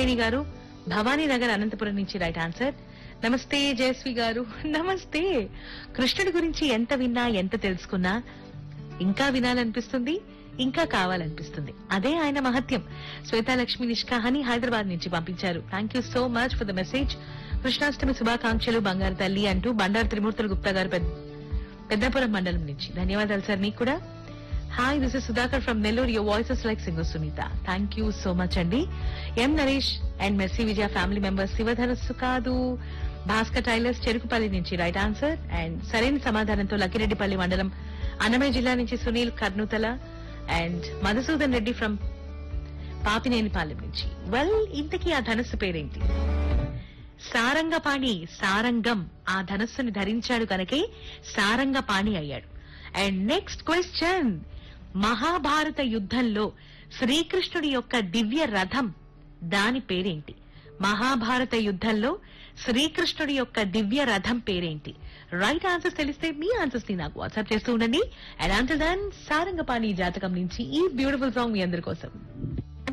కృష్ణవేణి గారు భవానీ నగర్ అనంతపురం నుంచి right answer నమస్తే జయశ్రీ గారు నమస్తే కృష్ణుడి గురించి ఎంత విన్నా ఎంత తెలుసుకున్నా ఇంకా వినాలనిపిస్తుంది ఇంకా కావాలనిపిస్తుంది అదే ఆయన మహత్యం శ్వేతాలక్ష్మి నిష్కాహాని హైదరాబాద్ నుంచి పంపించారు thank you so much for the message Krishnashtami శుభాకాంక్షలు బంగారు తల్లి అంటూ బండారు త్రిమూర్తుల గుప్తా గారు పెద్ద- పెద్దపురం మండలం నుంచి ధన్యవాదాలు సార్ మీకు కూడా hi this is Sudhakar from Nellore your voices like singer Sunitha thank you so much అండి M Naresh and Mercy Vijaya family members Shivadhanassu కాదు భాస్కర్ టైలర్స్ చెరుకుపల్లి నుంచి రైట్ ఆన్సర్ అండ్ సరైన సమాధానంతో లక్కిరెడ్డిపల్లి మండలం అన్నమయ్య జిల్లా నుంచి సునీల్ కర్నూతల అండ్ మధుసూదన్ రెడ్డి ఫ్రమ్ పాపినేనిపాలెం నుంచి వెల్ ఇంతకీ ఆ ధనస్సు పేరేంటి సారంగపాణి సారంగం ఆ ధనస్సుని ధరించాడు కనుకే సారంగపాణి అయ్యాడు అండ్ నెక్స్ట్ క్వశ్చన్ మహాభారత యుద్ధంలో శ్రీకృష్ణుడి యొక్క దివ్య రథం దాని పేరేంటి మహాభారత యుద్ధంలో శ్రీకృష్ణుడి యొక్క దివ్య రథం పేరేంటి రైట్ ఆన్సర్స్ తెలిస్తే మీ ఆన్సర్స్ ని నాకు వాట్సాప్ చేస్తూ ఉండండి అండ్ ఆన్సర్ దాన్ సారంగపాణి జాతకం నుంచి ఈ బ్యూటిఫుల్ సాంగ్ మీ అందరి కోసం